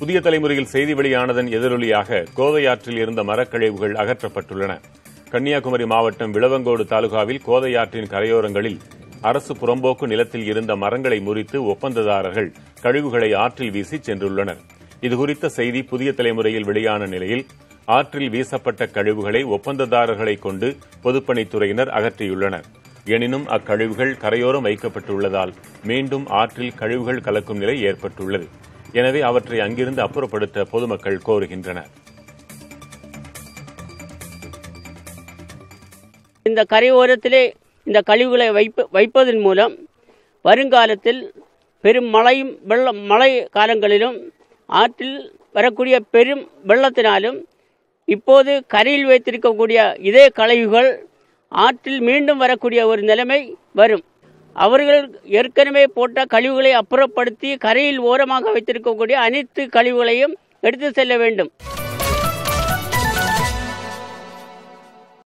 புதிய தலைமுறையில் செய்தி வெளியானதன் எதிரொலியாக கோதை ஆற்றில் இருந்த மரக்கழிவுகள் அகற்றப்பட்டுள்ளன கன்னியாகுமரி மாவட்டம் விளவங்கோடு தாலுகாவில் கோதை ஆற்றின் கரையோரங்களில் அரசு புறம்போக்கு நிலத்தில் இருந்த மரங்களை முறித்து ஒப்பந்ததாரர்கள் கழிவுகளை ஆற்றில் வீசி சென்றுள்ளனர் இதுகுறித்த செய்தி புதிய தலைமுறையில் வெளியான நிலையில் ஆற்றில் வீசப்பட்ட கழிவுகளை ஒப்பந்ததாரர்களை கொண்டு பொதுப்பணித்துறையினர் அகற்றியுள்ளனர் எனினும் அக்கழிவுகள் கரையோரம் வைக்கப்பட்டுள்ளதால் மீண்டும் ஆற்றில் கழிவுகள் கலக்கும் நிலை ஏற்பட்டுள்ளது எனவே அவற்றை அங்கிருந்து அப்புறப்படுத்த பொதுமக்கள் கோருகின்றனர் இந்த கரையோரத்திலே இந்த கழிவுகளை வைப்ப வைப்பதன் மூலம் வருங்காலத்தில் பெரும் மழையும் வெள்ளம் மழை காலங்களிலும் ஆற்றில் வரக்கூடிய பெரும் வெள்ளத்தினாலும் இப்போது கரையில் வைத்திருக்கக்கூடிய இதே கழிவுகள் ஆற்றில் மீண்டும் வரக்கூடிய ஒரு நிலைமை வரும் அவர்கள் ஏற்கனவே போட்ட கழிவுகளை அப்புறப்படுத்தி கரையில் ஓரமாக வைத்திருக்கக்கூடிய அனைத்து கழிவுகளையும் எடுத்து செல்ல வேண்டும்